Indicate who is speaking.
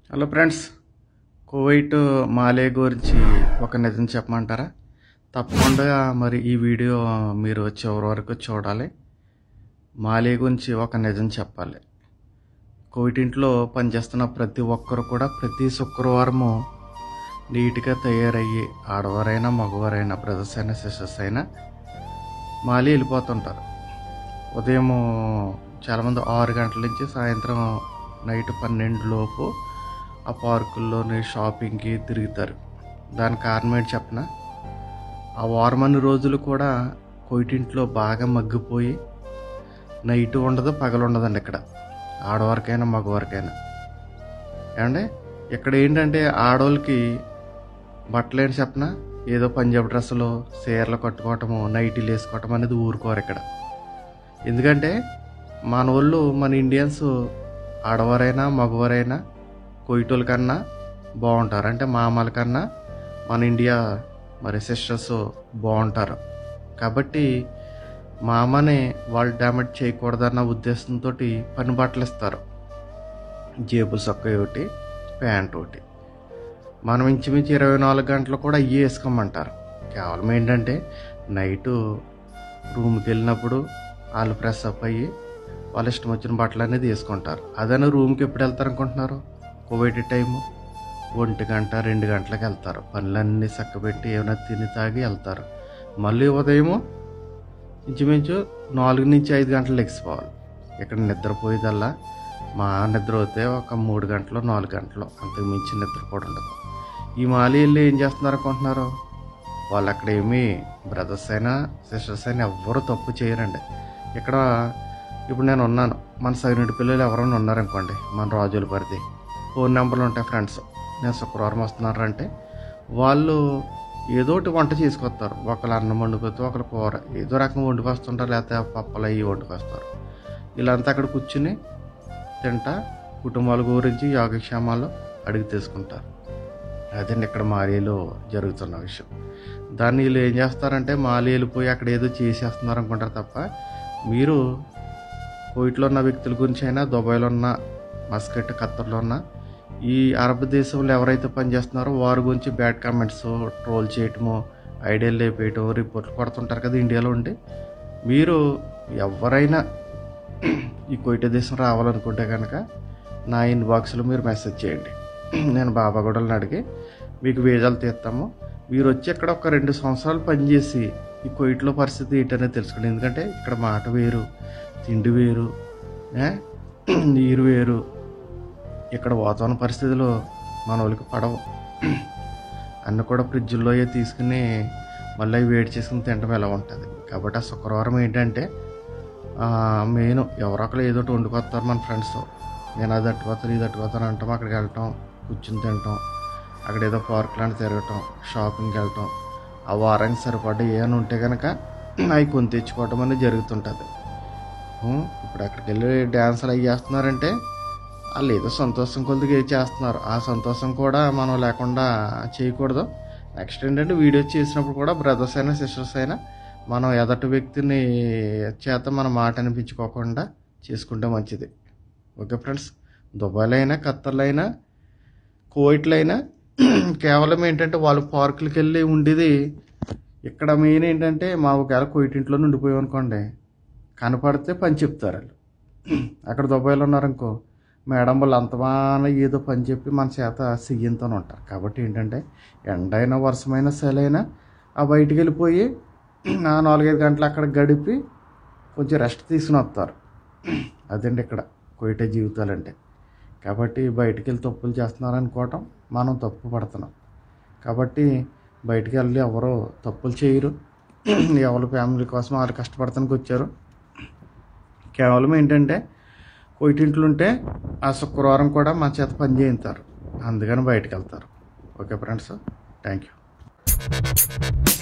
Speaker 1: Hello friends Kuwait మాలే గురించి ఒక నిజం చెప్పమంటారా తప్పకుండా మరి ఈ వీడియో మీరు చివరి వరకు చూడాలి మాలే గురించి ఒక నిజం చెప్పాలి కువైట్ ఇంట్లో పనిచేస్తున్న ప్రతి ఒక్కరు కూడా ప్రతి శుక్రవారము నీట్గా తయారయ్యి ఆడవారైనా మగవారైనా బ్రదర్స్ అయినా సిస్టర్స్ అయినా మాలి వెళ్ళిపోతుంటారు ఉదయం చాలామంది ఆరు గంటల నుంచి సాయంత్రం నైట్ పన్నెండు లోపు ఆ పార్కుల్లోని షాపింగ్కి తిరుగుతారు దాని కారణం ఏంటి చెప్పనా ఆ వారమన్ని రోజులు కూడా కొయిటింట్లో బాగా మగ్గిపోయి నైట్ ఉండదు పగలు ఉండదండి ఇక్కడ ఆడవారికైనా మగవారికైనా ఏమండి ఇక్కడ ఏంటంటే ఆడవాళ్ళకి బట్టలు ఏంటి చెప్పనా ఏదో పంజాబ్ డ్రెస్సులు చీరలు కట్టుకోవటము నైటీలు వేసుకోవటం అనేది ఊరుకోరు ఇక్కడ ఎందుకంటే మన వాళ్ళు మన ఇండియన్స్ ఆడవారైనా మగవారైనా కొయిటోల కన్నా బాగుంటారు అంటే మామల కన్నా మన ఇండియా మరి సిస్టర్స్ బాగుంటారు కాబట్టి మామని వాళ్ళు డ్యామేజ్ చేయకూడదన్న ఉద్దేశంతో పని బట్టలు ఇస్తారు జేబు సొక్క ఒకటి ప్యాంట్ ఒకటి మనం ఇంచుమించు ఇరవై నాలుగు గంటలు కూడా ఇవి వేసుకోమంటారు కేవలం ఏంటంటే నైటు రూమ్కి వెళ్ళినప్పుడు వాళ్ళు ఫ్రెష్ అప్ అయ్యి వాళ్ళ ఇష్టం వచ్చిన బట్టలు అనేది వేసుకుంటారు అదనే రూమ్కి ఎప్పుడు వెళ్తారు అనుకుంటున్నారు కోవిడ్ టైము ఒంటి గంట రెండు గంటలకు వెళ్తారు పనులన్నీ చక్కబెట్టి ఏమైనా తిని తాగి వెళ్తారు మళ్ళీ ఉదయము ఇంచుమించు నాలుగు నుంచి ఐదు గంటలు లెగిసిపోవాలి ఇక్కడ నిద్రపోయేదల్లా మా నిద్ర అయితే ఒక మూడు గంటలు నాలుగు గంటలు అంతకు మించి నిద్ర కూడా ఉండదు ఈ మాలి వెళ్ళి ఏం చేస్తున్నారు అనుకుంటున్నారు వాళ్ళు అక్కడ ఏమి బ్రదర్స్ అయినా సిస్టర్స్ అయినా ఎవ్వరూ తప్పు చేయరండి ఇక్కడ ఇప్పుడు నేను ఉన్నాను మన సైనిటి పిల్లలు ఎవరైనా ఉన్నారనుకోండి మన రాజుల పరిధి ఫోన్ నెంబర్లు ఉంటాయి ఫ్రెండ్స్ నేను శుక్రవారం వస్తున్నారంటే వాళ్ళు ఏదో ఒకటి వంట చేసుకొస్తారు ఒకళ్ళు అన్నం వండుకొస్తే ఒకళ్ళు కూర ఏదో రకంగా వండుకొస్తుంటారు లేకపోతే పప్పలు అవి వండుకొస్తారు వీళ్ళంతా అక్కడ కూర్చుని తింటా కుటుంబాల గురించి యోగక్షేమాలు అడిగి తీసుకుంటారు అదండి ఇక్కడ మాలీలో జరుగుతున్న విషయం దాన్ని వీళ్ళు ఏం చేస్తారంటే మాలి వెళ్ళిపోయి అక్కడ ఏదో చేసేస్తున్నారు అనుకుంటారు తప్ప మీరు కోయిట్లో ఉన్న వ్యక్తుల గురించి అయినా దుబాయ్లో ఉన్న మస్కట్ ఖత్తర్లో ఉన్న ఈ అరబ్ దేశంలో ఎవరైతే పనిచేస్తున్నారో వారి గురించి బ్యాడ్ కామెంట్స్ ట్రోల్ చేయటము ఐడియాలు లేపేయటం రిపోర్ట్లు కొడుతుంటారు కదా ఇండియాలో ఉండి మీరు ఎవరైనా ఈ కోయిట దేశం రావాలనుకుంటే కనుక నా ఇన్బాక్స్లో మీరు మెసేజ్ చేయండి నేను బాబాగూడలను అడిగి మీకు వీజాలు తీస్తాము మీరు వచ్చి ఇక్కడ ఒక రెండు సంవత్సరాలు పనిచేసి ఈ కోయిట్లో పరిస్థితి ఏంటనేది తెలుసుకోండి ఎందుకంటే ఇక్కడ మాట వేరు తిండి వేరు ఏ? నీరు వేరు ఇక్కడ వాతావరణ పరిస్థితులు మన వాళ్ళకి పడవు అన్నీ కూడా ఫ్రిడ్జ్లో తీసుకుని మళ్ళీ అవి వేడి చేసుకుని తినడం ఎలా ఉంటుంది కాబట్టి ఆ శుక్రవారం ఏంటంటే మెయిన్ ఎవరో ఒకరు ఏదో ఒకటి వండుకొస్తారు మన ఫ్రెండ్స్ నేను అది అట్టుకోతాను ఇది అట్టుకోతాను అంటాం అక్కడికి వెళ్ళటం కూర్చుని తినటం అక్కడ ఏదో పార్క్ లాంటి తిరగటం షాపింగ్కి వెళ్ళటం ఆ వారానికి సరిపడ్డ ఏమైనా ఉంటే కనుక అవి కొని తెచ్చుకోవటం అనేది జరుగుతుంటుంది ఉం, ఇప్పుడు అక్కడికి వెళ్ళి డ్యాన్సులు అవి చేస్తున్నారంటే వాళ్ళు ఏదో సంతోషం కొద్దిగా ఏది చేస్తున్నారు ఆ సంతోషం కూడా మనం లేకుండా చేయకూడదు నెక్స్ట్ ఏంటంటే వీడియోస్ చేసినప్పుడు కూడా బ్రదర్స్ అయినా సిస్టర్స్ అయినా మనం ఎదటి వ్యక్తిని చేత మన మాట అనిపించుకోకుండా చేసుకుంటే మంచిది ఓకే ఫ్రెండ్స్ దుబాయ్లో అయినా ఖత్తర్లో అయినా కువైట్లో అయినా కేవలం ఏంటంటే వాళ్ళు పార్కులకి వెళ్ళి ఉండేది ఇక్కడ మెయిన్ ఏంటంటే మా ఒకవేళ కువైట్ ఇంట్లో ఉండిపోయాం అనుకోండి కనపడితే పని చెప్తారు వాళ్ళు అక్కడ దుబాయ్లో ఉన్నారనుకో మేడం వాళ్ళు అంతమాన ఏదో పని చెప్పి మన చేత సిగ్గింతో ఉంటారు కాబట్టి ఏంటంటే ఎండైనా వర్షమైనా సెలైనా ఆ బయటికి వెళ్ళిపోయి ఆ నాలుగైదు గంటలు అక్కడ గడిపి కొంచెం రెస్ట్ తీసుకుని వస్తారు అదండి ఇక్కడ కోయిట జీవితాలంటే కాబట్టి బయటికి వెళ్ళి తప్పులు చేస్తున్నారు అనుకోవటం మనం తప్పు పడుతున్నాం కాబట్టి బయటికి వెళ్ళి ఎవరో తప్పులు చేయరు ఎవరి ఫ్యామిలీ కోసం వాళ్ళు కష్టపడటానికి వచ్చారు కేవలం ఏంటంటే కోయిటింట్లు ఉంటే ఆ శుక్రవారం కూడా మా చేత పని చేయిస్తారు అందుకని బయటకు వెళ్తారు ఓకే ఫ్రెండ్స్ థ్యాంక్ యూ